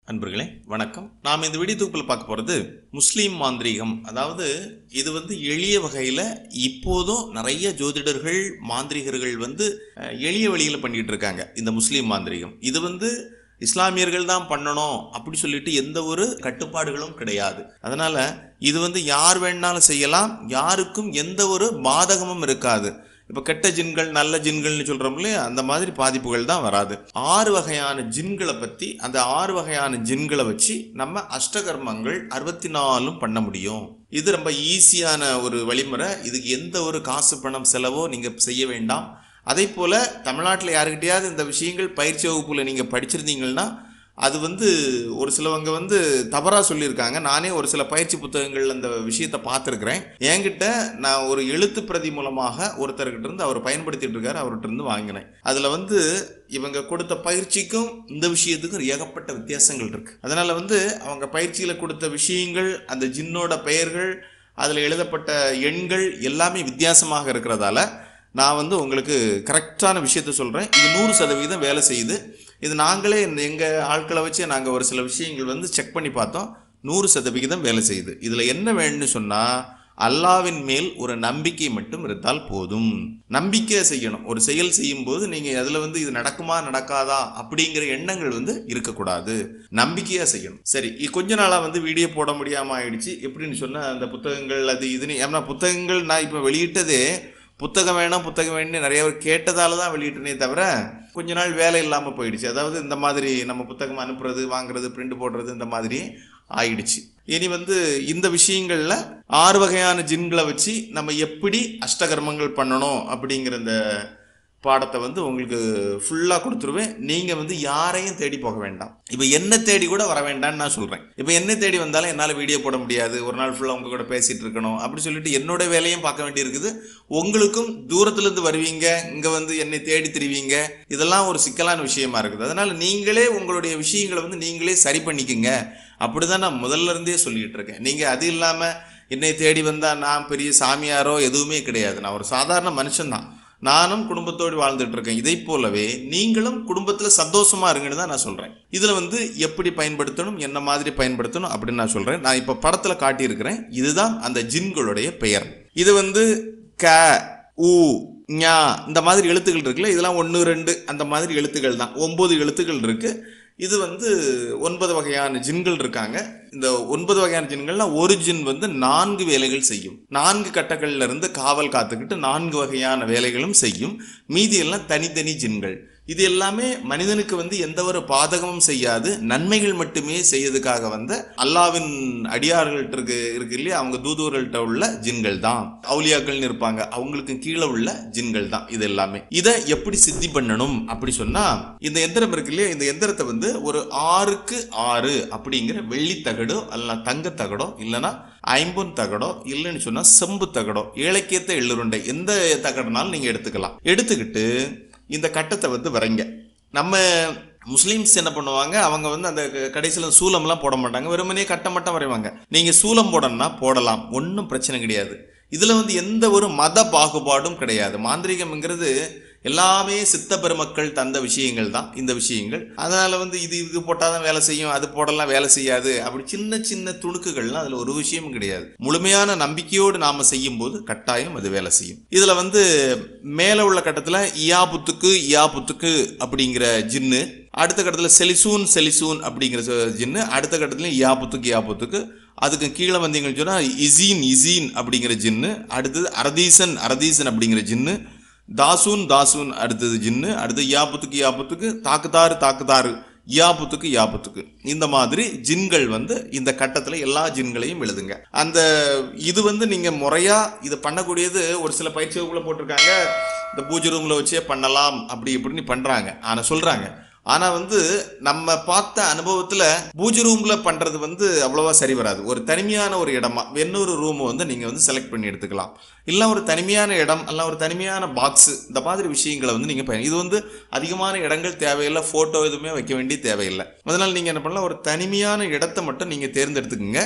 அன்பர்களே வணக்கம் நாம் இந்த வீடியோ தொகுப்பில் பார்க்க போகிறது முஸ்லீம் மாந்திரீகம் அதாவது இது வந்து எளிய வகையில் இப்போதும் நிறைய ஜோதிடர்கள் மாந்திரிகர்கள் வந்து அஹ், எளிய வழியில் பண்ணிட்டு இருக்காங்க இந்த முஸ்லீம் மாந்திரீகம் இது வந்து இஸ்லாமியர்கள் தான் பண்ணணும் அப்படி சொல்லிட்டு எந்த ஒரு கட்டுப்பாடுகளும் கிடையாது அதனால இது வந்து யார் வேணாலும் செய்யலாம் யாருக்கும் எந்த ஒரு பாதகமும் இருக்காது இப்போ கெட்ட ஜின்கள் நல்ல ஜின்கள்னு சொல்கிறோம் இல்லையா அந்த மாதிரி பாதிப்புகள் தான் வராது ஆறு வகையான ஜின்களை பற்றி அந்த ஆறு வகையான ஜின்களை வச்சு நம்ம அஷ்டகர்மங்கள் அறுபத்தி நாலும் பண்ண முடியும் இது ரொம்ப ஈஸியான ஒரு வழிமுறை இதுக்கு எந்த ஒரு காசு பணம் செலவோ நீங்கள் செய்ய வேண்டாம் அதே போல் தமிழ்நாட்டில் யாருக்கிட்டையாவது இந்த விஷயங்கள் பயிற்சி வகுப்பில் நீங்கள் படிச்சிருந்தீங்கன்னா அது வந்து ஒரு சிலவங்க வந்து தவறாக சொல்லியிருக்காங்க நானே ஒரு சில பயிற்சி புத்தகங்கள் அந்த விஷயத்தை பார்த்துருக்குறேன் என்கிட்ட நான் ஒரு எழுத்து பிரதி மூலமாக ஒருத்தர்கிட்ட இருந்து அவர் பயன்படுத்திட்டு இருக்காரு அவர்கிட்ட இருந்து வாங்கினேன் அதில் வந்து இவங்க கொடுத்த பயிற்சிக்கும் இந்த விஷயத்துக்கும் ஏகப்பட்ட வித்தியாசங்கள் இருக்கு அதனால வந்து அவங்க பயிற்சியில் கொடுத்த விஷயங்கள் அந்த ஜின்னோட பெயர்கள் அதில் எழுதப்பட்ட எண்கள் எல்லாமே வித்தியாசமாக இருக்கிறதால நான் வந்து உங்களுக்கு கரெக்டான விஷயத்த சொல்கிறேன் இது நூறு சதவீதம் வேலை செய்யுது இது நாங்களே எங்கள் ஆட்களை வச்சு நாங்கள் ஒரு சில விஷயங்கள் வந்து செக் பண்ணி பார்த்தோம் நூறு சதவிகிதம் வேலை செய்யுது இதில் என்ன வேணும்னு சொன்னால் அல்லாவின் மேல் ஒரு நம்பிக்கை மட்டும் இருந்தால் போதும் நம்பிக்கை செய்யணும் ஒரு செயல் செய்யும் போது நீங்கள் அதில் வந்து இது நடக்குமா நடக்காதா அப்படிங்கிற எண்ணங்கள் வந்து இருக்கக்கூடாது நம்பிக்கையாக செய்யணும் சரி இ- கொஞ்ச நாளாக வந்து வீடியோ போட முடியாமல் ஆயிடுச்சு எப்படின்னு சொன்னால் அந்த புத்தகங்கள் அது இதுன்னு ஏன்னா புத்தகங்கள் நான் இப்போ வெளியிட்டதே புத்தகம் வேணும் புத்தகம் வேணும்னு நிறைய பேர் கேட்டதால தான் வெளியிட்டனே தவிர கொஞ்ச நாள் வேலை இல்லாமல் போயிடுச்சு அதாவது இந்த மாதிரி நம்ம புத்தகம் அனுப்புறது வாங்குறது பிரிண்ட் போடுறது இந்த மாதிரி ஆயிடுச்சு இனி வந்து இந்த விஷயங்கள்ல ஆறு வகையான ஜின்களை வச்சு நம்ம எப்படி அஷ்டகர்மங்கள் பண்ணணும் அப்படிங்கிற இந்த பாடத்தை வந்து உங்களுக்கு ஃபுல்லாக கொடுத்துருவேன் நீங்கள் வந்து யாரையும் தேடி போக வேண்டாம் இப்போ என்ன தேடி கூட வர வேண்டாம்னு நான் சொல்கிறேன் இப்போ என்ன தேடி வந்தாலும் என்னால் வீடியோ போட முடியாது ஒரு நாள் ஃபுல்லாக உங்க கூட பேசிகிட்டு இருக்கணும் அப்படி சொல்லிட்டு என்னோட வேலையும் பார்க்க வேண்டியிருக்குது உங்களுக்கும் தூரத்துலேருந்து வருவீங்க இங்கே வந்து என்னை தேடி திரிவீங்க இதெல்லாம் ஒரு சிக்கலான விஷயமா இருக்குது அதனால் நீங்களே உங்களுடைய விஷயங்களை வந்து நீங்களே சரி பண்ணிக்கங்க அப்படி தான் நான் முதல்ல இருந்தே சொல்லிட்டு இருக்கேன் நீங்கள் அது இல்லாமல் என்னை தேடி வந்தால் நான் பெரிய சாமியாரோ எதுவுமே கிடையாது நான் ஒரு சாதாரண மனுஷன்தான் நானும் குடும்பத்தோடு வாழ்ந்துட்டு இருக்கேன் இதை போலவே நீங்களும் குடும்பத்தில் சந்தோஷமா இருங்கன்னு தான் நான் சொல்றேன் இதுல வந்து எப்படி பயன்படுத்தணும் என்ன மாதிரி பயன்படுத்தணும் அப்படின்னு நான் சொல்றேன் நான் இப்ப படத்துல காட்டியிருக்கிறேன் இதுதான் அந்த ஜின்களுடைய பெயர் இது வந்து க உ ஞா இந்த மாதிரி எழுத்துக்கள் இருக்குல்ல இதெல்லாம் ஒன்று ரெண்டு அந்த மாதிரி எழுத்துக்கள் தான் ஒன்பது எழுத்துக்கள் இருக்கு இது வந்து ஒன்பது வகையான ஜின்கள் இருக்காங்க இந்த ஒன்பது வகையான ஜின்கள்ல ஒரு ஜின் வந்து நான்கு வேலைகள் செய்யும் நான்கு கட்டங்கள்ல இருந்து காவல் காத்துக்கிட்டு நான்கு வகையான வேலைகளும் செய்யும் மீதி எல்லாம் தனித்தனி ஜின்கள் இது எல்லாமே மனிதனுக்கு வந்து எந்த ஒரு பாதகமும் செய்யாது நன்மைகள் மட்டுமே செய்யறதுக்காக வந்த அல்லாவின் அடியார்கள்ட்ட இருக்கு இருக்கு இல்லையா அவங்க தூதுவர்கள்ட்ட உள்ள ஜின்கள் தான் அவுலியாக்கள்னு இருப்பாங்க அவங்களுக்கு கீழே உள்ள ஜின்கள் தான் இது எல்லாமே இதை எப்படி சித்தி பண்ணணும் அப்படி சொன்னா இந்த எந்திரம் இருக்கு இல்லையா இந்த எந்திரத்தை வந்து ஒரு ஆறுக்கு ஆறு அப்படிங்கிற வெள்ளி தகடோ அல்ல தங்க தகடோ இல்லைன்னா ஐம்பொன் தகடோ இல்லைன்னு சொன்னா செம்பு தகடோ ஏழைக்கேத்த எள்ளுருண்டை எந்த தகடுனாலும் நீங்க எடுத்துக்கலாம் எடுத்துக்கிட்டு இந்த கட்டத்தை வந்து வரைங்க நம்ம முஸ்லீம்ஸ் என்ன பண்ணுவாங்க அவங்க வந்து அந்த கடைசியில் சூலம்லாம் போட மாட்டாங்க வெறுமனே கட்ட மட்டும் வரைவாங்க நீங்கள் சூலம் போடணும்னா போடலாம் ஒன்றும் பிரச்சனை கிடையாது இதில் வந்து எந்த ஒரு மத பாகுபாடும் கிடையாது மாந்திரிகம்ங்கிறது எல்லாமே சித்த பெருமக்கள் தந்த விஷயங்கள் தான் இந்த விஷயங்கள் அதனால வந்து இது இது போட்டால் தான் வேலை செய்யும் அது போடலாம் வேலை செய்யாது அப்படி சின்ன சின்ன துணுக்குகள்லாம் அதில் ஒரு விஷயமும் கிடையாது முழுமையான நம்பிக்கையோடு நாம செய்யும் போது கட்டாயம் அது வேலை செய்யும் இதில் வந்து மேலே உள்ள கட்டத்தில் இயாபுத்துக்கு இயாபுத்துக்கு அப்படிங்கிற ஜின்னு அடுத்த கட்டத்தில் செலிசூன் செலிசூன் அப்படிங்கிற சொ- ஜின்னு அடுத்த கட்டத்தில் இயாபுத்துக்கு இயாபுத்துக்கு அதுக்கு கீழே வந்தீங்கன்னு சொன்னால் இசீன் இசீன் அப்படிங்கிற ஜின்னு அடுத்தது அரதீசன் அரதீசன் அப்படிங்கிற ஜின்னு தாசூன் தாசூன் அடுத்தது ஜின்னு அடுத்து யாபத்துக்கு யாபத்துக்கு தாக்குதாரு தாக்குதாரு யாபத்துக்கு யாபத்துக்கு இந்த மாதிரி ஜின்கள் வந்து இந்த கட்டத்தில் எல்லா ஜின்களையும் எழுதுங்க அந்த இது வந்து நீங்கள் முறையாக இது பண்ணக்கூடியது ஒரு சில பயிற்சி வகுப்புல போட்டிருக்காங்க இந்த பூஜை ரூமில் வச்சே பண்ணலாம் அப்படி இப்படின்னு பண்ணுறாங்க ஆனால் சொல்கிறாங்க ஆனா வந்து நம்ம பார்த்த அனுபவத்துல பூஜை ரூம்ல பண்றது வந்து அவ்வளவா சரி வராது ஒரு தனிமையான ஒரு இடமா இன்னொரு ரூம் வந்து நீங்க வந்து செலக்ட் பண்ணி எடுத்துக்கலாம் இல்ல ஒரு தனிமையான இடம் அல்ல ஒரு தனிமையான பாக்ஸ் இந்த மாதிரி விஷயங்களை வந்து நீங்க பயன் இது வந்து அதிகமான இடங்கள் தேவையில்லை போட்டோ எதுவுமே வைக்க வேண்டிய தேவையில்லை அதனால நீங்க என்ன பண்ணலாம் ஒரு தனிமையான இடத்தை மட்டும் நீங்க தேர்ந்தெடுத்துக்கங்க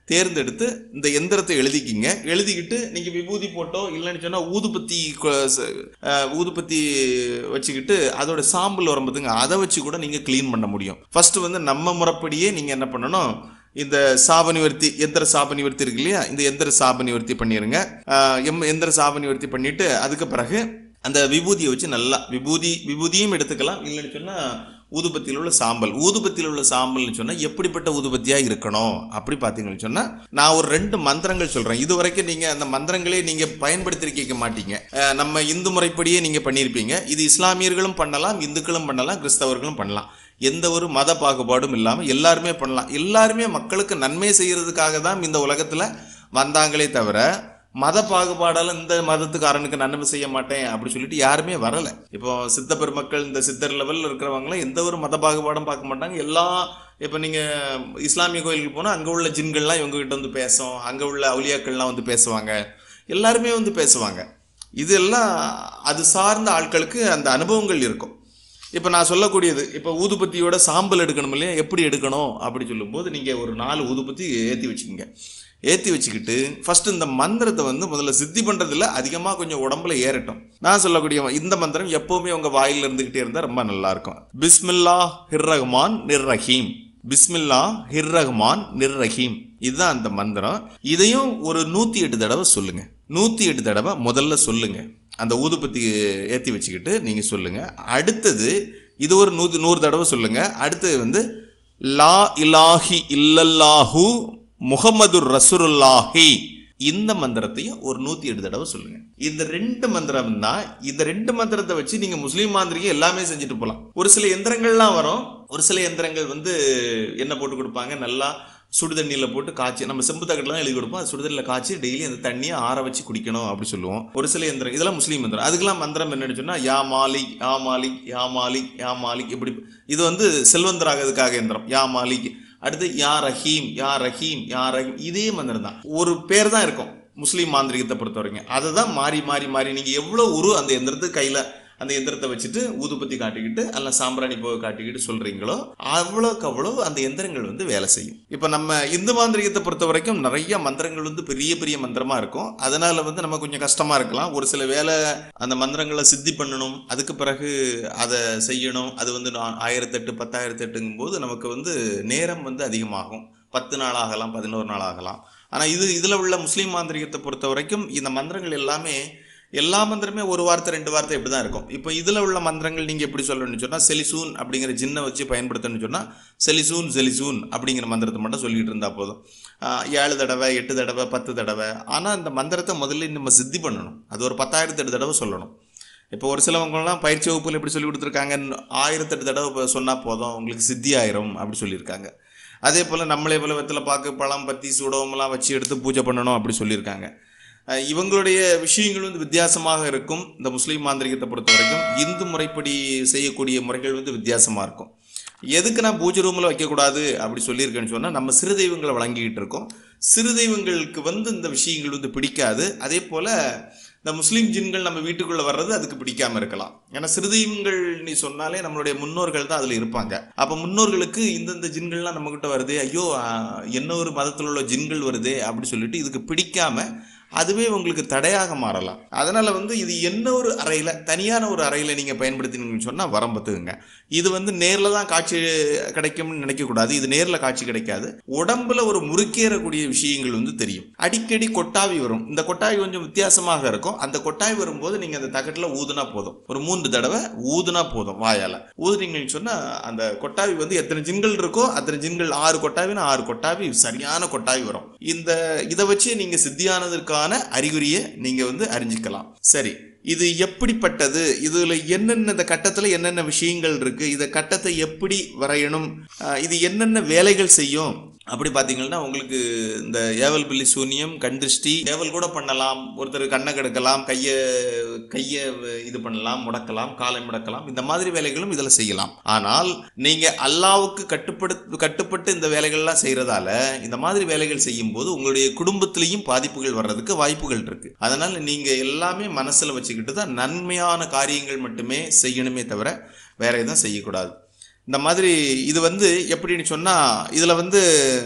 தேர்ந்தெடுத்து இந்த எந்திரத்தை எழுதிக்கிங்க எழுதிக்கிட்டு நீங்கள் விபூதி போட்டோ இல்லைன்னு சொன்னால் ஊதுபத்தி கொ- ச- அஹ், ஊதுபத்தி வச்சுக்கிட்டு அதோட சாம்பல் வரும் பார்த்துங்க அதை வச்சு கூட நீங்கள் க்ளீன் பண்ண முடியும் ஃபர்ஸ்ட் வந்து நம்ம முறைப்படியே நீங்கள் என்ன பண்ணணும் இந்த சாப நிவர்த்தி எந்திர சாப நிவர்த்தி இருக்கு இல்லையா இந்த எந்திர சாப நிவர்த்தி பண்ணிடுங்க அஹ், எம் எந்திர சாப நிவர்த்தி பண்ணிட்டு அதுக்கு பிறகு அந்த விபூதியை வச்சு நல்லா விபூதி விபூதியும் எடுத்துக்கலாம் இல்லைன்னு சொன்னால் ஊதுபத்தியில் உள்ள சாம்பல் ஊதுபத்தியில் உள்ள சாம்பல்னு சொன்னால் எப்படிப்பட்ட ஊதுபத்தியாக இருக்கணும் அப்படி பார்த்தீங்கன்னு சொன்னால் நான் ஒரு ரெண்டு மந்திரங்கள் சொல்கிறேன் இது வரைக்கும் நீங்கள் அந்த மந்திரங்களே நீங்கள் பயன்படுத்திருக்க மாட்டீங்க அஹ் நம்ம இந்து முறைப்படியே நீங்கள் பண்ணியிருப்பீங்க இது இஸ்லாமியர்களும் பண்ணலாம் இந்துக்களும் பண்ணலாம் கிறிஸ்தவர்களும் பண்ணலாம் எந்த ஒரு மத பாகுபாடும் இல்லாமல் எல்லாருமே பண்ணலாம் எல்லாருமே மக்களுக்கு நன்மை செய்யறதுக்காக தான் இந்த உலகத்தில் வந்தாங்களே தவிர மத பாகுபாடால இந்த மதத்துக்காரனுக்கு நன்மை செய்ய மாட்டேன் அப்படி சொல்லிட்டு யாருமே வரல இப்போ சித்த பெருமக்கள் இந்த சித்தர் லெவல்ல இருக்கிறவங்களாம் எந்த ஒரு மத பாகுபாடும் பார்க்க மாட்டாங்க எல்லா இப்போ நீங்க இஸ்லாமிய கோயிலுக்கு போனா அங்க உள்ள ஜின்கள்லாம் இவங்க கிட்ட வந்து பேசும் அங்க உள்ள அவுலியாக்கள்லாம் வந்து பேசுவாங்க எல்லாருமே வந்து பேசுவாங்க இதெல்லாம் அது சார்ந்த ஆட்களுக்கு அந்த அனுபவங்கள் இருக்கும் இப்போ நான் சொல்லக்கூடியது இப்போ ஊதுபத்தியோட சாம்பல் எடுக்கணும் இல்லையா எப்படி எடுக்கணும் அப்படி சொல்லும்போது நீங்கள் ஒரு நாலு ஊதுபத்தி ஏற்றி வச்சுக்கோங்க ஏற்றி வச்சுக்கிட்டு ஃபர்ஸ்ட் இந்த மந்திரத்தை வந்து முதல்ல சித்தி பண்ணுறதுல அதிகமாக கொஞ்சம் உடம்புல ஏறட்டும் நான் சொல்லக்கூடிய இந்த மந்திரம் எப்போவுமே உங்கள் வாயில் இருந்துக்கிட்டே இருந்தால் ரொம்ப நல்லா இருக்கும் பிஸ்மில்லா ஹிர்ரஹ்மான் நிர்ரஹீம் பிஸ்மில்லா ஹிர்ரஹ்மான் நிர்ரஹீம் இதுதான் அந்த மந்திரம் இதையும் ஒரு நூற்றி எட்டு தடவை சொல்லுங்க நூற்றி எட்டு தடவை முதல்ல சொல்லுங்க அந்த ஊதுபத்தி ஏற்றி வச்சுக்கிட்டு நீங்கள் சொல்லுங்க அடுத்தது இது ஒரு நூறு நூறு தடவை சொல்லுங்க அடுத்தது வந்து லா இலாஹி இல்லல்லாஹு முகமது ரசூலுல்லாஹி இந்த மந்திரத்தையும் ஒரு நூத்தி எட்டு தடவை சொல்லுங்க இந்த ரெண்டு மந்திரம் தான் இந்த ரெண்டு மந்திரத்தை வச்சு நீங்க முஸ்லீம் மாந்திரிக்கு எல்லாமே செஞ்சுட்டு போகலாம் ஒரு சில எந்திரங்கள்லாம் வரும் ஒரு சில எந்திரங்கள் வந்து என்ன போட்டு கொடுப்பாங்க நல்லா சுடு தண்ணியில் போட்டு காய்ச்சி நம்ம செம்பு தகட்டெலாம் எழுதி கொடுப்போம் அது சுடு தண்ணியில் காய்ச்சி டெய்லி அந்த தண்ணியை ஆற வச்சு குடிக்கணும் அப்படி சொல்லுவோம் ஒரு சில எந்திரம் இதெல்லாம் முஸ்லீம் மந்திரம் அதுக்கெல்லாம் மந்திரம் என்னன்னு சொன்னால் யா மாலிக் யா மாலிக் யா மாலிக் யா மாலிக் இப்படி இது வந்து செல்வந்தராகிறதுக்காக எந்திரம் யா மாலிக் அடுத்து யா ரஹீம் யா ரஹீம் யா ரஹீம் இதே மந்திரம் தான் ஒரு பேர் தான் இருக்கும் முஸ்லீம் மாந்திரிகத்தை பொறுத்த வரைக்கும் அதை தான் மாறி மாறி மாறி நீங்கள் எவ்வளோ உரு அந்த எந்திரத்துக்கு கையில் அந்த எந்திரத்தை வச்சுட்டு ஊதுபத்தி காட்டிக்கிட்டு அல்ல சாம்பிராணி போக காட்டிக்கிட்டு சொல்றீங்களோ அவ்வளோக்கு அவ்வளோ அந்த எந்திரங்கள் வந்து வேலை செய்யும் இப்போ நம்ம இந்து மாந்திரிகத்தை பொறுத்த வரைக்கும் நிறைய மந்திரங்கள் வந்து பெரிய பெரிய மந்திரமா இருக்கும் அதனால வந்து நம்ம கொஞ்சம் கஷ்டமா இருக்கலாம் ஒரு சில வேலை அந்த மந்திரங்களை சித்தி பண்ணணும் அதுக்கு பிறகு அதை செய்யணும் அது வந்து நான் ஆயிரத்தெட்டு பத்தாயிரத்தெட்டுங்கும் போது நமக்கு வந்து நேரம் வந்து அதிகமாகும் பத்து நாள் ஆகலாம் பதினோரு நாள் ஆகலாம் ஆனால் இது இதில் உள்ள முஸ்லீம் மாந்திரிகத்தை பொறுத்த வரைக்கும் இந்த மந்திரங்கள் எல்லாமே எல்லா மந்திரமே ஒரு வார்த்தை ரெண்டு வார்த்தை இப்படி தான் இருக்கும் இப்போ இதில் உள்ள மந்திரங்கள் நீங்கள் எப்படி சொல்லணும்னு சொன்னால் செலிசூன் அப்படிங்கிற ஜின்னை வச்சு பயன்படுத்தணும்னு சொன்னால் செலிசூன் செலிசூன் அப்படிங்கிற மந்திரத்தை மட்டும் சொல்லிட்டு இருந்தால் போதும் ஆஹ் ஏழு தடவை எட்டு தடவை பத்து தடவை ஆனால் இந்த மந்திரத்தை முதல்ல நம்ம சித்தி பண்ணணும் அது ஒரு பத்தாயிரத்து எட்டு தடவை சொல்லணும் இப்போ ஒரு சிலவங்கலாம் பயிற்சி வகுப்பில் எப்படி சொல்லி கொடுத்துருக்காங்க ஆயிரத்தெட்டு தடவை சொன்னால் போதும் உங்களுக்கு சித்தி ஆயிரும் அப்படி சொல்லியிருக்காங்க அதே போல் நம்மளே போல வெத்தலை பாக்கு பழம் பத்தி சூடவமெல்லாம் வச்சு எடுத்து பூஜை பண்ணணும் அப்படி சொல்லியிருக்காங்க அஹ் இவங்களுடைய விஷயங்கள் வந்து வித்தியாசமாக இருக்கும் இந்த முஸ்லீம் மாந்திரிகத்தை பொறுத்த வரைக்கும் இந்து முறைப்படி செய்யக்கூடிய முறைகள் வந்து வித்தியாசமாக இருக்கும் எதுக்கு நான் பூஜை ரூமில் வைக்கக்கூடாது அப்படி சொல்லியிருக்கேன்னு சொன்னால் நம்ம சிறு தெய்வங்களை வழங்கிக்கிட்டு இருக்கோம் சிறு தெய்வங்களுக்கு வந்து இந்த விஷயங்கள் வந்து பிடிக்காது அதே போல் இந்த முஸ்லீம் ஜின்கள் நம்ம வீட்டுக்குள்ளே வர்றது அதுக்கு பிடிக்காம இருக்கலாம் ஏன்னா சிறு தெய்வங்கள் நீ சொன்னாலே நம்மளுடைய முன்னோர்கள் தான் அதில் இருப்பாங்க அப்போ முன்னோர்களுக்கு இந்தந்த ஜின்கள்லாம் நம்மக்கிட்ட வருதே ஐயோ ஆஹ், என்ன ஒரு மதத்தில் உள்ள ஜின்கள் வருதே அப்படி சொல்லிட்டு இதுக்கு பிடிக்காம அதுவே உங்களுக்கு தடையாக மாறலாம் அதனால வந்து இது என்ன ஒரு அறையில் தனியான ஒரு அறையில் நீங்கள் பயன்படுத்தினீங்கன்னு சொன்னால் வரம்பத்துக்குங்க இது வந்து நேரில் தான் காட்சி கிடைக்கும்னு நினைக்கக்கூடாது இது நேரில் காட்சி கிடைக்காது உடம்புல ஒரு முறுக்கேறக்கூடிய விஷயங்கள் வந்து தெரியும் அடிக்கடி கொட்டாவி வரும் இந்த கொட்டாவி கொஞ்சம் வித்தியாசமாக இருக்கும் அந்த கொட்டாவி வரும்போது நீங்கள் அந்த தகட்டில் ஊதுனா போதும் ஒரு மூன்று தடவை ஊதுனா போதும் வாயால் ஊதுனீங்கன்னு சொன்னால் அந்த கொட்டாவி வந்து எத்தனை ஜின்கள் இருக்கோ அத்தனை ஜின்கள் ஆறு கொட்டாவினா ஆறு கொட்டாவி சரியான கொட்டாவி வரும் இந்த இதை வச்சு நீங்கள் சித்தியானதற்கான அறிகுறியை நீங்கள் வந்து அறிஞ்சிக்கலாம் சரி இது எப்படிப்பட்டது இதுல என்னென்ன இந்த கட்டத்துல என்னென்ன விஷயங்கள் இருக்கு இந்த கட்டத்தை எப்படி வரையணும் ஆஹ் இது என்னென்ன வேலைகள் செய்யும் அப்படி பார்த்தீங்கன்னா உங்களுக்கு இந்த ஏவல் பில்லி சூனியம் கண் திருஷ்டி ஏவல் கூட பண்ணலாம் ஒருத்தர் கண்ணை கெடுக்கலாம் கையை கையை இது பண்ணலாம் முடக்கலாம் காலை முடக்கலாம் இந்த மாதிரி வேலைகளும் இதில் செய்யலாம் ஆனால் நீங்க அல்லாவுக்கு கட்டுப்படு கட்டுப்பட்டு இந்த வேலைகள்லாம் செய்யறதால இந்த மாதிரி வேலைகள் செய்யும் போது உங்களுடைய குடும்பத்திலையும் பாதிப்புகள் வர்றதுக்கு வாய்ப்புகள் இருக்கு அதனால நீங்க எல்லாமே மனசுல வச்சுக்கிட்டு தான் நன்மையான காரியங்கள் மட்டுமே செய்யணுமே தவிர வேற எதுவும் செய்யக்கூடாது இந்த மாதிரி இது வந்து எப்படின்னு சொன்னா இதுல வந்து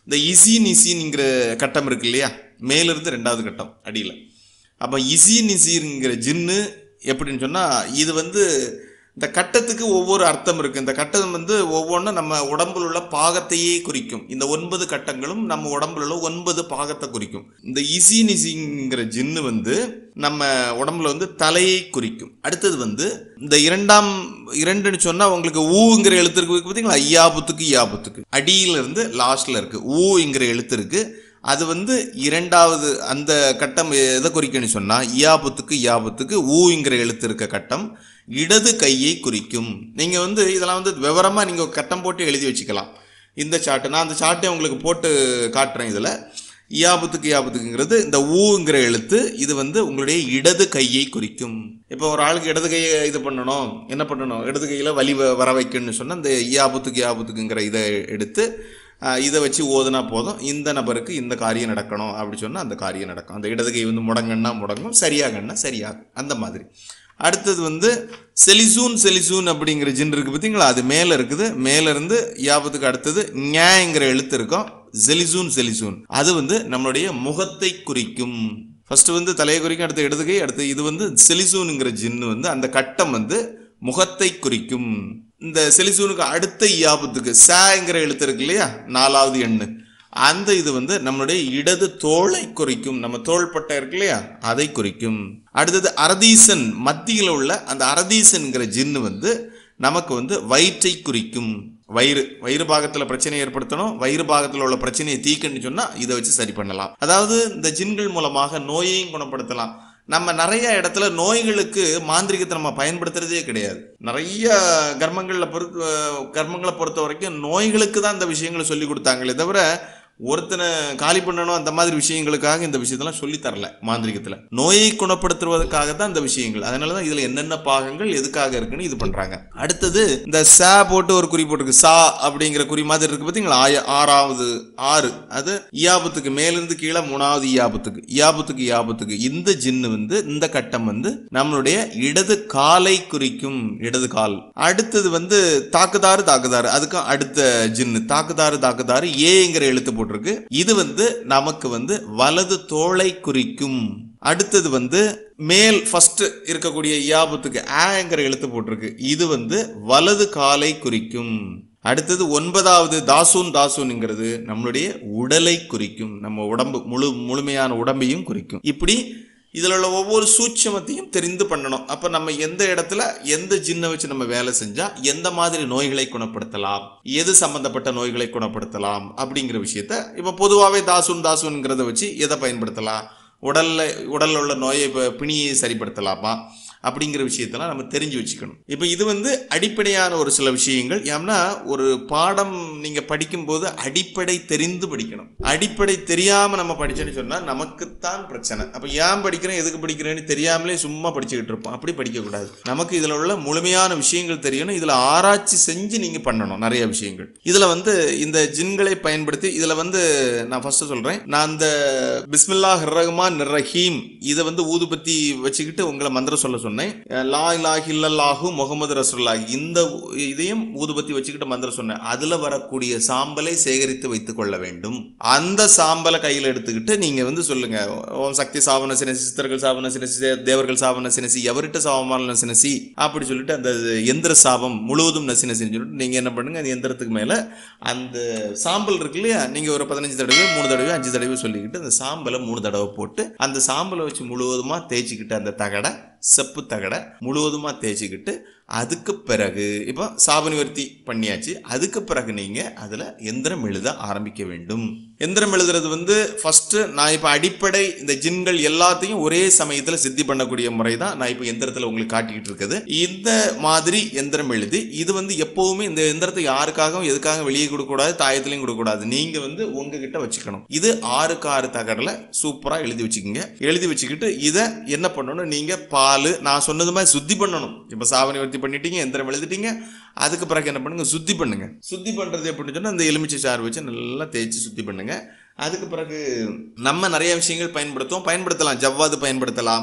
இந்த இசின் இசின்ங்கிற கட்டம் இருக்கு இல்லையா மேலிருந்து ரெண்டாவது கட்டம் அடியில் அப்போ இசின் இசின்ங்கிற ஜின்னு எப்படின்னு சொன்னால் இது வந்து இந்த கட்டத்துக்கு ஒவ்வொரு அர்த்தம் இருக்கு இந்த கட்டம் வந்து ஒவ்வொன்றும் நம்ம உடம்புல உள்ள பாகத்தையே குறிக்கும் இந்த ஒன்பது கட்டங்களும் நம்ம உடம்புல உள்ள ஒன்பது பாகத்தை குறிக்கும் இந்த இசி நிசிங்கிற ஜின்னு வந்து நம்ம உடம்புல வந்து தலையை குறிக்கும் அடுத்தது வந்து இந்த இரண்டாம் இரண்டுன்னு சொன்னா உங்களுக்கு ஊங்கிற எழுத்து இருக்கு பார்த்தீங்களா ஐயாபுத்துக்கு இயாபுத்துக்கு அடியில இருந்து லாஸ்ட்ல இருக்கு ஊங்கிற எழுத்து இருக்கு அது வந்து இரண்டாவது அந்த கட்டம் எதை குறிக்கும்னு சொன்னா இயாபுத்துக்கு இயாபுத்துக்கு ஊங்கிற எழுத்து இருக்க கட்டம் இடது கையை குறிக்கும் நீங்க வந்து இதெல்லாம் வந்து விவரமா நீங்க ஒரு கட்டம் போட்டு எழுதி வச்சுக்கலாம் இந்த சார்ட்டு நான் அந்த சார்ட்டை உங்களுக்கு போட்டு காட்டுறேன் இதுல இயாபத்துக்கு இயாபத்துக்குங்கிறது இந்த ஊங்கிற எழுத்து இது வந்து உங்களுடைய இடது கையை குறிக்கும் இப்போ ஒரு ஆளுக்கு இடது கையை இது பண்ணணும் என்ன பண்ணணும் இடது கையில் வலி வ- வர வைக்கணும்னு சொன்னால் இந்த இயாபத்துக்கு இயாபத்துக்குங்கிற இதை எடுத்து ஆஹ், இதை வச்சு ஓதுனா போதும் இந்த நபருக்கு இந்த காரியம் நடக்கணும் அப்படி சொன்னால் அந்த காரியம் நடக்கும் அந்த இடது கை வந்து முடங்கன்னா முடங்கும் சரியாகன்னா சரியாகும் அந்த மாதிரி அடுத்தது வந்து செலிசூன் செலிசூன் அப்படிங்கிற ஜின் இருக்கு பார்த்தீங்களா அது மேலே இருக்குது மேல இருந்து யாபத்துக்கு அடுத்தது ஞாங்கிற எழுத்து இருக்கும் செலிசூன் செலிசூன் அது வந்து நம்மளுடைய முகத்தை குறிக்கும் ஃபர்ஸ்ட் வந்து தலையை குறிக்கும் அடுத்து இடது கை அடுத்து இது வந்து செலிசூனுங்கிற ஜின்னு வந்து அந்த கட்டம் வந்து முகத்தை குறிக்கும் இந்த செலிசூனுக்கு அடுத்த இயாபத்துக்கு சாங்கிற எழுத்து இருக்கு இல்லையா நாலாவது எண்ணு அந்த இது வந்து நம்மளுடைய இடது தோளை குறிக்கும் நம்ம தோள்பட்டை இருக்கு இல்லையா அதை குறிக்கும் அடுத்தது அரதீசன் மத்தியில் உள்ள அந்த அரதீசன்கிற ஜின்னு வந்து நமக்கு வந்து வயிற்றை குறிக்கும் வயிறு வயிறு பாகத்தில் பிரச்சனை ஏற்படுத்தணும் வயிறு பாகத்தில் உள்ள பிரச்சனையை தீக்கன்னு சொன்னால் இதை வச்சு சரி பண்ணலாம் அதாவது இந்த ஜின்கள் மூலமாக நோயையும் குணப்படுத்தலாம் நம்ம நிறைய இடத்துல நோய்களுக்கு மாந்திரிகத்தை நம்ம பயன்படுத்துறதே கிடையாது நிறைய கர்மங்களில் பொறுத்த கர்மங்களை பொறுத்த வரைக்கும் நோய்களுக்கு தான் இந்த விஷயங்களை சொல்லி கொடுத்தாங்களே தவிர ஒருத்தனை காலி பண்ணணும் அந்த மாதிரி விஷயங்களுக்காக இந்த விஷயத்தெல்லாம் சொல்லி தரல மாந்திரிகத்துல நோயை குணப்படுத்துவதற்காக தான் இந்த விஷயங்கள் அதனால தான் இதுல என்னென்ன பாகங்கள் எதுக்காக இருக்குன்னு இது பண்றாங்க அடுத்தது இந்த சா போட்டு ஒரு குறி போட்டிருக்கு சா அப்படிங்கிற குறி மாதிரி இருக்கு பாத்தீங்களா ஆய- ஆறாவது ஆறு அது இயாபத்துக்கு மேலிருந்து கீழே மூணாவது இயாபத்துக்கு இயாபத்துக்கு இயாபத்துக்கு இந்த ஜின்னு வந்து இந்த கட்டம் வந்து நம்மளுடைய இடது காலை குறிக்கும் இடது கால் அடுத்தது வந்து தாக்குதாறு தாக்குதாறு அதுக்கும் அடுத்த ஜின்னு தாக்குதாறு தாக்குதாறு ஏங்கிற எழுத்து போட்டிருக்கு இது வந்து நமக்கு வந்து வலது தோளை குறிக்கும் அடுத்தது வந்து மேல் ஃபர்ஸ்ட் இருக்கக்கூடிய இயாபத்துக்கு ஆங்கிற எழுத்து போட்டிருக்கு இது வந்து வலது காலை குறிக்கும் அடுத்தது ஒன்பதாவது தாசூன் தாசூன்ங்கிறது நம்மளுடைய உடலை குறிக்கும் நம்ம உடம்பு முழு முழுமையான உடம்பையும் குறிக்கும் இப்படி இதில் உள்ள ஒவ்வொரு சூட்சமத்தையும் தெரிந்து பண்ணணும் அப்போ நம்ம எந்த இடத்துல எந்த ஜின்னை வச்சு நம்ம வேலை செஞ்சா எந்த மாதிரி நோய்களை குணப்படுத்தலாம் எது சம்பந்தப்பட்ட நோய்களை குணப்படுத்தலாம் அப்படிங்கிற விஷயத்த இப்போ பொதுவாகவே தாசுன் தாசுன்ங்கிறத வச்சு எதை பயன்படுத்தலாம் உடல்ல உடல்ல உள்ள நோயை இப்போ பிணியை சரிப்படுத்தலாமா அப்படிங்கிற விஷயத்தெல்லாம் நம்ம தெரிஞ்சு வச்சுக்கணும் இப்போ இது வந்து அடிப்படையான ஒரு சில விஷயங்கள் ஏன்னா ஒரு பாடம் நீங்க படிக்கும்போது அடிப்படை தெரிந்து படிக்கணும் அடிப்படை தெரியாம நம்ம படிச்சோன்னு சொன்னா நமக்குத்தான் பிரச்சனை அப்ப ஏன் படிக்கிறேன் எதுக்கு படிக்கிறேன்னு தெரியாமலே சும்மா படிச்சுக்கிட்டு இருப்போம் அப்படி படிக்க கூடாது நமக்கு இதுல உள்ள முழுமையான விஷயங்கள் தெரியணும் இதுல ஆராய்ச்சி செஞ்சு நீங்க பண்ணணும் நிறைய விஷயங்கள் இதுல வந்து இந்த ஜின்களை பயன்படுத்தி இதுல வந்து நான் ஃபர்ஸ்ட் சொல்றேன் நான் அந்த பிஸ்மில்லா ரஹ்மான் ரஹீம் இதை வந்து ஊதுபத்தி வச்சுக்கிட்டு உங்களை மந்திரம் சொல்ல சொன்னேன் லா இலாஹ இல்லல்லாஹு முகமது ரசூலுல்லாஹ் இந்த இதையும் ஊதுபத்தி வச்சுக்கிட்டு மந்திரம் சொன்னேன் அதுல வரக்கூடிய சாம்பலை சேகரித்து வைத்துக் கொள்ள வேண்டும் அந்த சாம்பலை கையில் எடுத்துக்கிட்டு நீங்க வந்து சொல்லுங்க ஓம் சக்தி சாவன சினசி சித்தர்கள் சாவன சினசி தே- தேவர்கள் சாவன சினசி எவர்கிட்ட சாவமான சினசி அப்படி சொல்லிட்டு அந்த எந்திர சாபம் முழுவதும் நசி நசின்னு சொல்லிட்டு நீங்க என்ன பண்ணுங்க அந்த எந்திரத்துக்கு மேல அந்த சாம்பல் இருக்கு இல்லையா நீங்க ஒரு பதினஞ்சு தடவை மூணு தடவை அஞ்சு தடவை சொல்லிக்கிட்டு அந்த சாம்பலை மூணு தடவை போட்டு அந்த சாம்பலை வச்சு முழுவதுமா தேய்ச்சிக்கிட்டு அந்த தகடை செப்பு தகடை முழுவதுமா தேய்ச்சிக்கிட்டு அதுக்கு பிறகு இப்போ சாபனிவர்த்தி பண்ணியாச்சு அதுக்கு பிறகு நீங்க அதுல எந்திரம் எழுத ஆரம்பிக்க வேண்டும் எந்திரம் எழுதுறது வந்து ஃபர்ஸ்ட் நான் இப்போ அடிப்படை இந்த ஜின்கள் எல்லாத்தையும் ஒரே சமயத்துல சித்தி பண்ணக்கூடிய முறை தான் நான் இப்போ எந்திரத்துல உங்களுக்கு காட்டிக்கிட்டு இருக்குது இந்த மாதிரி எந்திரம் எழுதி இது வந்து எப்பவுமே இந்த எந்திரத்தை யாருக்காகவும் எதுக்காக வெளியே கொடுக்கக்கூடாது தாயத்திலையும் கொடுக்கக்கூடாது நீங்க வந்து உங்ககிட்ட வச்சுக்கணும் இது ஆறுக்கு ஆறு தகடல சூப்பரா எழுதி வச்சுக்கோங்க எழுதி வச்சுக்கிட்டு இதை என்ன பண்ணணும் நீங்க பால் நான் சொன்னது மாதிரி சுத்தி பண்ணணும் இப்போ சாவணி வர்த்தி பண்ணிட்டீங்க எந்திரம் எழுதிட்டீங்க அதுக்கு பிறகு என்ன பண்ணுங்க சுத்தி பண்ணுங்க சுத்தி பண்றது எப்படின்னு சொன்னா இந்த எலுமிச்சை சாறு வச்சு நல்லா தேய்ச்சி சுத்தி பண்ணுங்க அதுக்கு பிறகு நம்ம நிறைய விஷயங்கள் பயன்படுத்துவோம் பயன்படுத்தலாம் ஜவ்வாது பயன்படுத்தலாம்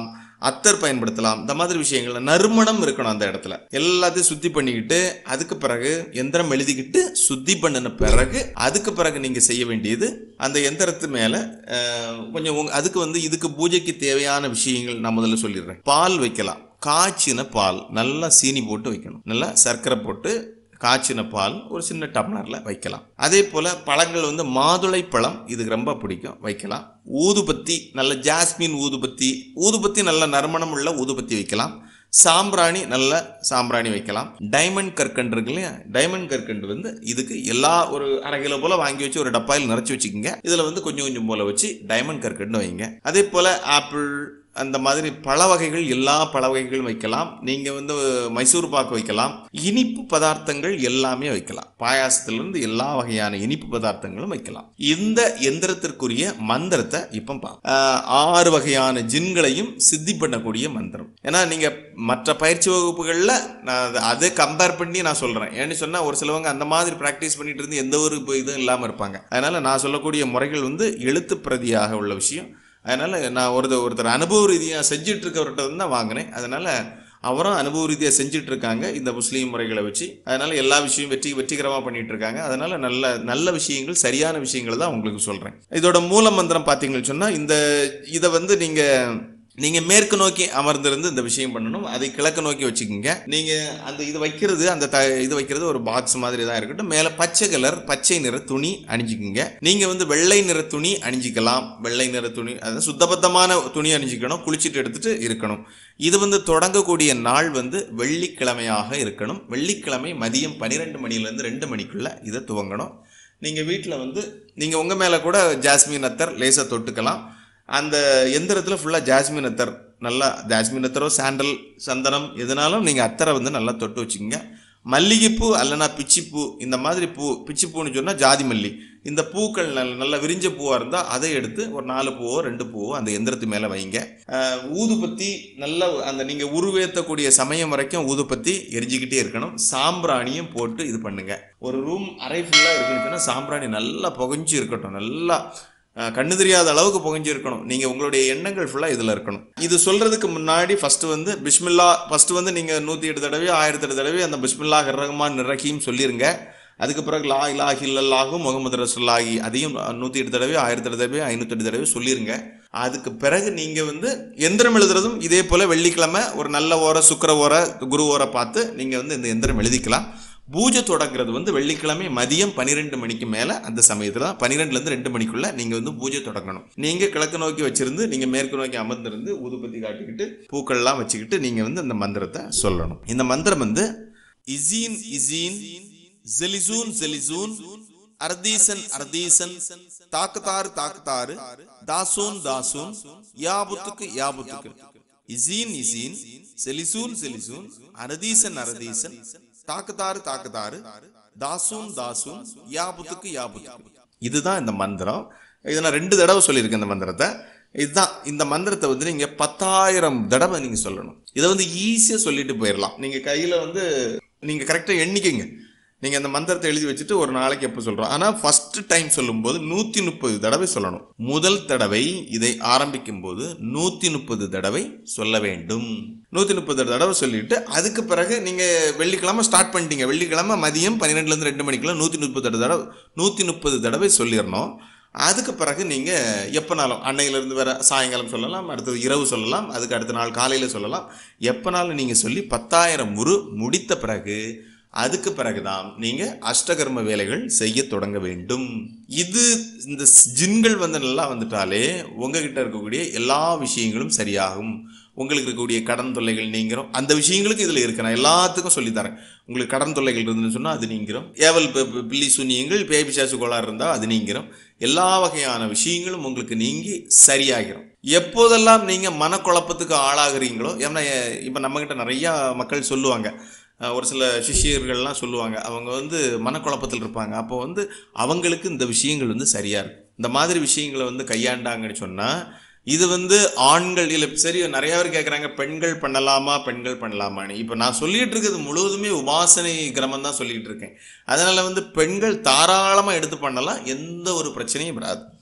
அத்தர் பயன்படுத்தலாம் இந்த மாதிரி விஷயங்கள்ல நறுமணம் இருக்கணும் அந்த இடத்துல எல்லாத்தையும் சுத்தி பண்ணிக்கிட்டு அதுக்கு பிறகு எந்திரம் எழுதிக்கிட்டு சுத்தி பண்ணின பிறகு அதுக்கு பிறகு நீங்க செய்ய வேண்டியது அந்த எந்திரத்து மேல அஹ், கொஞ்சம் உங்க- அதுக்கு வந்து இதுக்கு பூஜைக்கு தேவையான விஷயங்கள் நான் முதல்ல சொல்லிடுறேன் பால் வைக்கலாம் காய்ச்சின பால் நல்லா சீனி போட்டு வைக்கணும் நல்லா சர்க்கரை போட்டு காய்ச்சின பால் ஒரு சின்ன டம்ளர்ல வைக்கலாம் அதே போல பழங்கள் வந்து மாதுளை பழம் இதுக்கு ரொம்ப பிடிக்கும் வைக்கலாம் ஊதுபத்தி நல்ல ஜாஸ்மின் ஊதுபத்தி ஊதுபத்தி நல்ல நறுமணம் உள்ள ஊதுபத்தி வைக்கலாம் சாம்பிராணி நல்ல சாம்பிராணி வைக்கலாம் டைமண்ட் கற்கண்டு இருக்கு இல்லையா டைமண்ட் கற்கண்டு வந்து இதுக்கு எல்லா ஒரு அரை கிலோ போல வாங்கி வச்சு ஒரு டப்பாயில் நிறைச்சு வச்சுக்கோங்க இதுல வந்து கொஞ்சம் கொஞ்சம் போல வச்சு டைமண்ட் கற்கண்டு வைங்க அதே போல ஆப்பிள் அந்த மாதிரி பழ வகைகள் எல்லா பழ வகைகளும் வைக்கலாம் நீங்க வந்து மைசூர் பாக்கு வைக்கலாம் இனிப்பு பதார்த்தங்கள் எல்லாமே வைக்கலாம் பாயாசத்திலிருந்து எல்லா வகையான இனிப்பு பதார்த்தங்களும் வைக்கலாம் இந்த எந்திரத்திற்குரிய மந்திரத்தை இப்ப பா ஆஹ் ஆறு வகையான ஜின்களையும் சித்தி பண்ணக்கூடிய மந்திரம் ஏன்னா நீங்க மற்ற பயிற்சி வகுப்புகள்ல நான் அதை- அதை கம்பேர் பண்ணி நான் சொல்றேன் ஏன்னு சொன்னா ஒரு சிலவங்க அந்த மாதிரி பிராக்டிஸ் பண்ணிட்டு இருந்து எந்த ஒரு இப்ப இதுவும் இல்லாம இருப்பாங்க அதனால நான் சொல்லக்கூடிய முறைகள் வந்து எழுத்து பிரதியாக உள்ள விஷயம் அதனால நான் ஒருத்தர் ஒருத்தர் அனுபவ ரீதியாக செஞ்சுட்டு இருக்கவர்கிட்ட வந்து தான் வாங்கினேன் அதனால அவரும் அனுபவ ரீதியாக செஞ்சுட்டு இருக்காங்க இந்த முஸ்லீம் முறைகளை வச்சு அதனால எல்லா விஷயம் வெற்றி வெற்றிகரமாக பண்ணிட்டு இருக்காங்க அதனால நல்ல நல்ல விஷயங்கள் சரியான விஷயங்களை தான் உங்களுக்கு சொல்றேன் இதோட மூல மந்திரம் பார்த்தீங்கன்னு சொன்னா இந்த இதை வந்து நீங்க நீங்க மேற்கு நோக்கி அமர்ந்திருந்து இந்த விஷயம் பண்ணணும் அதை கிழக்கு நோக்கி வச்சுக்கோங்க நீங்க அந்த இது வைக்கிறது அந்த த இது வைக்கிறது ஒரு பாக்ஸ் மாதிரி தான் இருக்கட்டும் மேல பச்சை கலர் பச்சை நிற துணி அணிஞ்சுக்குங்க நீங்க வந்து வெள்ளை நிற துணி அணிஞ்சிக்கலாம் வெள்ளை நிற துணி அதாவது சுத்தபத்தமான துணி அணிஞ்சிக்கணும் குளிச்சுட்டு எடுத்துட்டு இருக்கணும் இது வந்து தொடங்கக்கூடிய நாள் வந்து வெள்ளிக்கிழமையாக இருக்கணும் வெள்ளிக்கிழமை மதியம் பன்னிரெண்டு மணிலேருந்து ரெண்டு மணிக்குள்ள இதை துவங்கணும் நீங்க வீட்டில் வந்து நீங்க உங்க மேல கூட ஜாஸ்மின் அத்தர் லேசா தொட்டுக்கலாம் அந்த எந்திரத்தில் ஃபுல்லாக ஜாஸ்மின் அத்தர் நல்லா ஜாஸ்மின் அத்தரோ சாண்டல் சந்தனம் எதுனாலும் நீங்கள் அத்தரை வந்து நல்லா தொட்டு வச்சுக்கோங்க மல்லிகைப்பூ அல்லனா பிச்சிப்பூ இந்த மாதிரி பூ பிச்சிப்பூன்னு சொன்னால் ஜாதி மல்லி இந்த பூக்கள் நல்ல நல்ல விரிஞ்ச பூவாக இருந்தால் அதை எடுத்து ஒரு நாலு பூவோ ரெண்டு பூவோ அந்த எந்திரத்து மேலே வைங்க அஹ், ஊதுபத்தி நல்ல அந்த நீங்கள் உருவேற்றக்கூடிய சமயம் வரைக்கும் ஊதுபத்தி எரிஞ்சுக்கிட்டே இருக்கணும் சாம்பிராணியும் போட்டு இது பண்ணுங்க ஒரு ரூம் அறை ஃபுல்லாக இருக்குன்னு சொன்னால் சாம்பிராணி நல்லா புகஞ்சு இருக்கட்டும் நல்லா அஹ், கண்ணு தெரியாத அளவுக்கு புகஞ்சு இருக்கணும் நீங்க உங்களுடைய எண்ணங்கள் ஃபுல்லா இதுல இருக்கணும் இது சொல்றதுக்கு முன்னாடி ஃபர்ஸ்ட் வந்து பிஸ்மில்லா ஃபர்ஸ்ட் வந்து நீங்க நூத்தி எட்டு தடவை ஆயிரத்தி எட்டு தடவை அந்த பிஸ்மில்லா ரஹ்மான் ரஹீம் சொல்லிருங்க அதுக்கு பிறகு லா இலாஹ் இல்லல்லாஹு முகமது ரசுல்லாஹி அதையும் நூத்தி எட்டு தடவை ஆயிரத்தி எட்டு தடவை ஐநூத்தி எட்டு தடவை சொல்லிருங்க அதுக்கு பிறகு நீங்க வந்து எந்திரம் எழுதுறதும் இதே போல வெள்ளிக்கிழமை ஒரு நல்ல ஓர சுக்கிர ஓர குரு ஓர பார்த்து நீங்க வந்து இந்த எந்திரம் எழுதிக்கலாம் பூஜை தொடங்குறது வந்து வெள்ளிக்கிழமை மதியம் பன்னிரெண்டு மணிக்கு மேல அந்த சமயத்துல தான் பன்னிரெண்டுல இருந்து ரெண்டு மணிக்குள்ள நீங்க வந்து பூஜை தொடங்கணும் நீங்க கிழக்கு நோக்கி வச்சிருந்து நீங்க மேற்கு நோக்கி அமர்ந்திருந்து ஊதுபத்தி காட்டிக்கிட்டு பூக்கள்லாம் வச்சுக்கிட்டு நீங்க வந்து அந்த மந்திரத்தை சொல்லணும் இந்த மந்திரம் வந்து இசீன் இசீன் ஜெலிசூன் ஜெலிசூன் அர்தீசன் அர்தீசன் தாக்குதாரு தாக்குதாரு தாசூன் தாசூன் யாபுத்துக்கு யாபுத்துக்கு இசீன் இசீன் செலிசூன் செலிசூன் அரதீசன் அரதீசன் தாக்குதாரு தாக்குதாரு தாசூன் தாசூன் யாபுத்துக்கு யாபுத்துக்கு இதுதான் இந்த மந்திரம் இதை நான் ரெண்டு தடவை சொல்லியிருக்கேன் இந்த மந்திரத்தை இதுதான் இந்த மந்திரத்தை வந்து நீங்க பத்தாயிரம் தடவை நீங்க சொல்லணும் இதை வந்து ஈஸியா சொல்லிட்டு போயிடலாம் நீங்க கையில வந்து நீங்க கரெக்டா எண்ணிக்கைங்க நீங்க அந்த மந்திரத்தை எழுதி வச்சுட்டு ஒரு நாளைக்கு எப்போ சொல்றோம் ஆனா ஃபர்ஸ்ட் டைம் சொல்லும்போது நூத்தி முப்பது தடவை சொல்லணும் முதல் தடவை இதை ஆரம்பிக்கும் போது நூத்தி முப்பது தடவை சொல்ல வேண்டும் நூத்தி முப்பது தடவை சொல்லிட்டு அதுக்கு பிறகு நீங்க வெள்ளிக்கிழமை ஸ்டார்ட் பண்ணிட்டீங்க வெள்ளிக்கிழமை மதியம் பன்னிரெண்டுல இருந்து ரெண்டு மணிக்குள்ள நூத்தி முப்பது தடவை நூத்தி முப்பது தடவை சொல்லிடணும் அதுக்கு பிறகு நீங்க எப்பனாலும் அன்னையிலிருந்து வேற சாயங்காலம் சொல்லலாம் அடுத்தது இரவு சொல்லலாம் அதுக்கு அடுத்த நாள் காலையில சொல்லலாம் எப்பனாலும் நீங்க சொல்லி பத்தாயிரம் முறு முடித்த பிறகு அதுக்கு பிறகுதான் நீங்க அஷ்டகர்ம வேலைகள் செய்ய தொடங்க வேண்டும் இது இந்த ஜின்கள் வந்து நல்லா வந்துட்டாலே உங்ககிட்ட இருக்கக்கூடிய எல்லா விஷயங்களும் சரியாகும் உங்களுக்கு இருக்கக்கூடிய கடன் தொல்லைகள் நீங்கிறோம் அந்த விஷயங்களுக்கு இதுல இருக்கு நான் எல்லாத்துக்கும் சொல்லித்தரேன் உங்களுக்கு கடன் தொல்லைகள் இருந்துன்னு சொன்னா அது நீங்கிறோம் ஏவல் பி- பி- பில்லி சுனியங்கள் பேபி சாசு கோளாறு இருந்தா அது நீங்கிறோம் எல்லா வகையான விஷயங்களும் உங்களுக்கு நீங்கி சரியாகிரும் எப்போதெல்லாம் நீங்க மனக்குழப்பத்துக்கு ஆளாகிறீங்களோ ஏன்னா எ- இப்ப நம்ம கிட்ட நிறைய மக்கள் சொல்லுவாங்க அஹ் ஒரு சில சிஷ்யர்கள்லாம் சொல்லுவாங்க அவங்க வந்து மனக்குழப்பத்தில் இருப்பாங்க அப்போ வந்து அவங்களுக்கு இந்த விஷயங்கள் வந்து சரியா இருக்கும் இந்த மாதிரி விஷயங்களை வந்து கையாண்டாங்கன்னு சொன்னா இது வந்து ஆண்கள் இல்லை சரி நிறைய பேர் கேட்குறாங்க பெண்கள் பண்ணலாமா பெண்கள் பண்ணலாமான்னு இப்போ நான் சொல்லிட்டு இருக்கிறது முழுவதுமே உபாசனை கிரமம் தான் சொல்லிட்டு இருக்கேன் அதனால வந்து பெண்கள் தாராளமாக எடுத்து பண்ணலாம் எந்த ஒரு பிரச்சனையும் வராது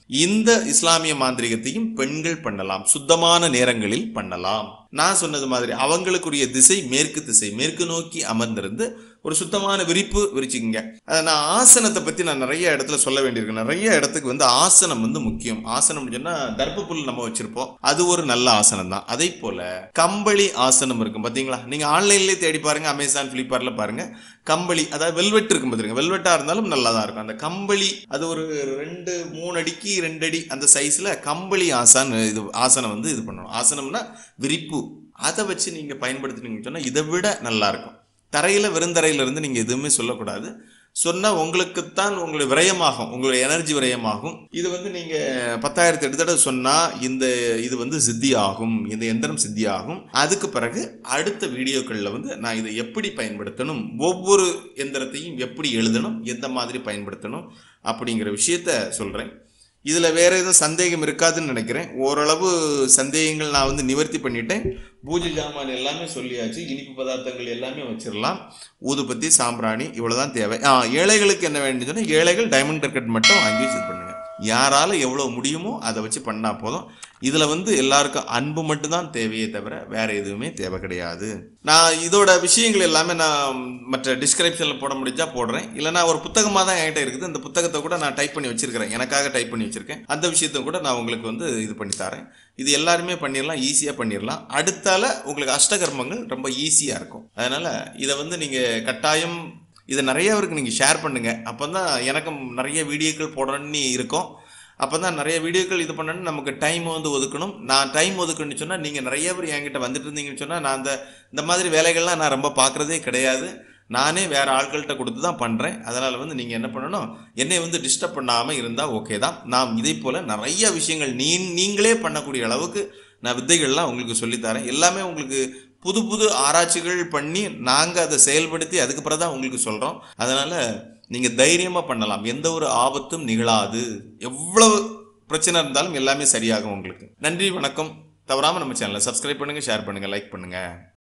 இந்த இஸ்லாமிய மாந்திரிகத்தையும் பெண்கள் பண்ணலாம் சுத்தமான நேரங்களில் பண்ணலாம் நான் சொன்னது மாதிரி அவங்களுக்குரிய திசை மேற்கு திசை மேற்கு நோக்கி அமர்ந்திருந்து ஒரு சுத்தமான விரிப்பு விரிச்சுக்கங்க அதை நான் ஆசனத்தை பத்தி நான் நிறைய இடத்துல சொல்ல வேண்டியிருக்கு நிறைய இடத்துக்கு வந்து ஆசனம் வந்து முக்கியம் ஆசனம் சொன்னா தர்ப்பப்புல் நம்ம வச்சிருப்போம் அது ஒரு நல்ல ஆசனம் தான் அதே போல கம்பளி ஆசனம் இருக்கும் பாத்தீங்களா நீங்க ஆன்லைன்லயே தேடி பாருங்க அமேசான் பிளிப்கார்ட்ல பாருங்க கம்பளி அதாவது வெல்வெட் இருக்கும் பாத்துருங்க வெல்வெட்டா இருந்தாலும் நல்லா தான் இருக்கும் அந்த கம்பளி அது ஒரு ரெண்டு மூணு அடிக்கு ரெண்டு அடி அந்த சைஸ்ல கம்பளி ஆசான் இது ஆசனம் வந்து இது பண்ணணும் ஆசனம்னா விரிப்பு அதை வச்சு நீங்க பயன்படுத்தினீங்கன்னு சொன்னா இதை விட நல்லா இருக்கும் தரையில வெறுந்தரையில இருந்து நீங்க எதுவுமே சொல்லக்கூடாது சொன்னா உங்களுக்குத்தான் உங்களுடைய விரயமாகும் உங்களுடைய எனர்ஜி விரயமாகும் இது வந்து நீங்க பத்தாயிரத்தி எட்டு தடவை சொன்னா இந்த இது வந்து சித்தி ஆகும் இந்த எந்திரம் சித்தி ஆகும் அதுக்கு பிறகு அடுத்த வீடியோக்கள்ல வந்து நான் இதை எப்படி பயன்படுத்தணும் ஒவ்வொரு எந்திரத்தையும் எப்படி எழுதணும் எந்த மாதிரி பயன்படுத்தணும் அப்படிங்கிற விஷயத்த சொல்றேன் இதுல வேற எதுவும் சந்தேகம் இருக்காதுன்னு நினைக்கிறேன் ஓரளவு சந்தேகங்கள் நான் வந்து நிவர்த்தி பண்ணிட்டேன் பூஜை ஜாமான் எல்லாமே சொல்லியாச்சு இனிப்பு பதார்த்தங்கள் எல்லாமே வச்சிடலாம் ஊதுபத்தி சாம்பிராணி இவ்வளவுதான் தேவை ஆ ஏழைகளுக்கு என்ன வேணும்னு சொன்னா ஏழைகள் டைமண்ட் கர்க்கட் மட்டும் வாங்கி வச்சு இது பண்ணுங்க யாரால எவ்வளவு முடியுமோ அதை வச்சு பண்ணா போதும் இதுல வந்து எல்லாருக்கும் அன்பு மட்டும்தான் தேவையே தவிர வேற எதுவுமே தேவை கிடையாது நான் இதோட விஷயங்கள் எல்லாமே நான் மற்ற டிஸ்கிரிப்ஷன்ல போட முடிஞ்சா போடுறேன் இல்லைன்னா ஒரு புத்தகமா தான் என்கிட்ட இருக்குது இந்த புத்தகத்தை கூட நான் டைப் பண்ணி வச்சிருக்கிறேன் எனக்காக டைப் பண்ணி வச்சிருக்கேன் அந்த விஷயத்த கூட நான் உங்களுக்கு வந்து இது பண்ணி தரேன் இது எல்லாருமே பண்ணிடலாம் ஈஸியாக பண்ணிடலாம் அடுத்தால உங்களுக்கு அஷ்டகர்மங்கள் ரொம்ப ஈஸியாக இருக்கும் அதனால இதை வந்து நீங்கள் கட்டாயம் இதை நிறைய பேருக்கு நீங்கள் ஷேர் பண்ணுங்க அப்போ தான் எனக்கும் நிறைய வீடியோக்கள் போடணும்னு இருக்கும் அப்போ தான் நிறைய வீடியோக்கள் இது பண்ணணும்னு நமக்கு டைம் வந்து ஒதுக்கணும் நான் டைம் ஒதுக்கணும்னு சொன்னால் நீங்கள் நிறைய பேர் என்கிட்ட வந்துட்டு இருந்தீங்கன்னு சொன்னால் நான் அந்த இந்த மாதிரி வேலைகள்லாம் நான் ரொம்ப பார்க்குறதே கிடையாது நானே வேற ஆட்கள்கிட்ட கொடுத்து தான் பண்ணுறேன் அதனால் வந்து நீங்கள் என்ன பண்ணணும் என்னை வந்து டிஸ்டர்ப் பண்ணாமல் இருந்தால் ஓகே தான் நாம் இதே போல் நிறைய விஷயங்கள் நீ நீங்களே பண்ணக்கூடிய அளவுக்கு நான் வித்தைகள்லாம் உங்களுக்கு சொல்லித்தரேன் எல்லாமே உங்களுக்கு புது புது ஆராய்ச்சிகள் பண்ணி நாங்கள் அதை செயல்படுத்தி அதுக்கு பிறகு தான் உங்களுக்கு சொல்கிறோம் அதனால் நீங்கள் தைரியமாக பண்ணலாம் எந்த ஒரு ஆபத்தும் நிகழாது எவ்வளவு பிரச்சனை இருந்தாலும் எல்லாமே சரியாகும் உங்களுக்கு நன்றி வணக்கம் தவறாமல் நம்ம சேனலை சப்ஸ்கிரைப் பண்ணுங்கள் ஷேர் பண்ணுங்கள் லைக் பண்ணுங்கள்